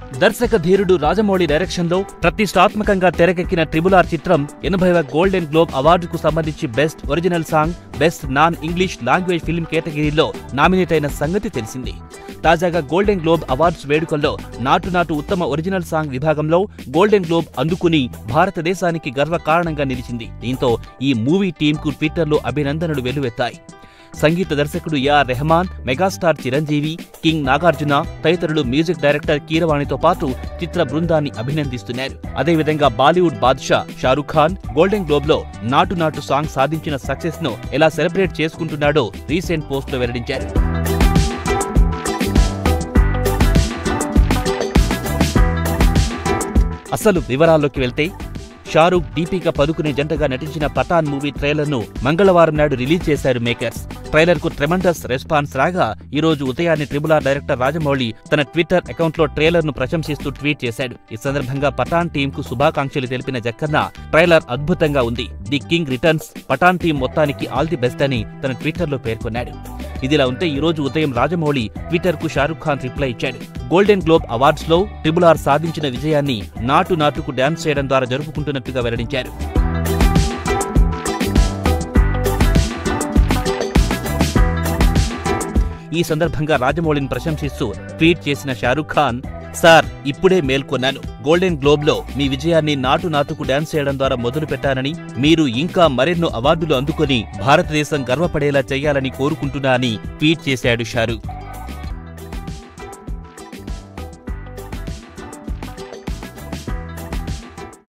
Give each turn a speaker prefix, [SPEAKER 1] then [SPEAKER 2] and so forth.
[SPEAKER 1] దర్శక ధీరుడు రాజమౌళి డైరెక్షన్ లో ప్రతిష్టాత్మకంగా తెరకెక్కిన ట్రిబుల్ ఆర్ చిత్రం ఎనభైవ గోల్డెన్ గ్లోబ్ అవార్డుకు సంబంధించి best original song best non English language film కేటగిరీలో నామినేట్ అయిన సంగతి తెలిసింది తాజాగా గోల్డెన్ గ్లోబ్ అవార్డ్స్ వేడుకల్లో నాటు నాటు ఉత్తమ ఒరిజినల్ సాంగ్ విభాగంలో గోల్డెన్ గ్లోబ్ అందుకుని భారతదేశానికి గర్వకారణంగా నిలిచింది దీంతో ఈ మూవీ టీంకు ట్విట్టర్లో అభినందనలు వెల్లువెత్తాయి సంగీత దర్శకుడు A R Rahman megastar Chiranjeevi king Nagarjuna తదితరులు మ్యూజిక్ డైరెక్టర్ కీరవాణితో పాటు చిత్ర బృందాన్ని అభినందిస్తున్నారు అదేవిధంగా బాలీవుడ్ బాద్షా షారుఖ్ ఖాన్ గోల్డెన్ గ్లోబ్ లో నాటు నాటు సాంగ్ సాధించిన సక్సెస్ ను ఎలా సెలబ్రేట్ చేసుకుంటున్నాడో రీసెంట్ పోస్ట్ లో వెల్లడించారు అసలు వివరాల్లోకి వెళ్తే షారూక్ దీపిక పదుకునే జంటగా నటించిన పఠాన్ మూవీ ట్రైలర్ ను మంగళవారం నాడు రిలీజ్ చేశారు మేకర్స్ ట్రైలర్ కు ట్రెమండస్ రెస్పాన్స్ రాగా ఈ రోజు ఉదయాన్నే ట్రిబుల్ ఆర్ డైరెక్టర్ రాజమౌళి తన ట్విట్టర్ అకౌంట్ లో ట్రైలర్ ను ప్రశంసిస్తూ ట్వీట్ చేశాడు ఈ సందర్భంగా పఠాన్ టీం కు శుభాకాంక్షలు తెలిపిన జక్కన్న ట్రైలర్ అద్భుతంగా ఉంది the king returns Pathaan team మొత్తానికి ఆల్ ది బెస్ట్ అని తన ట్విట్టర్ లో పేర్కొన్నాడు ఇదిలా ఉంటే ఈ రోజు ఉదయం రాజమౌళి ట్విట్టర్ కు షారుఖ్ ఖాన్ రిప్లై ఇచ్చాడు గోల్డెన్ గ్లోబ్ అవార్డ్స్ లో ట్రిబుల్ ఆర్ సాధించిన విజయాన్ని నాటు నాటుకు డాన్స్ చేయడం ద్వారా జరుపుకుంటున్నట్టుగా వెల్లడించారు ఈ సందర్భంగా రాజమౌళిని ప్రశంసిస్తూ ట్వీట్ చేసిన షారుఖ్ ఖాన్ సార్ ఇప్పుడే మేల్కొన్నాను గోల్డెన్ గ్లోబ్ లో మీ విజయాన్ని నాటు నాటుకు డాన్స్ చేయడం ద్వారా మొదలు పెట్టానని మీరు ఇంకా మరెన్నో అవార్డులు అందుకొని భారతదేశం గర్వపడేలా చేయాలని కోరుకుంటున్నా అని ట్వీట్ చేశాడు షారుఖ్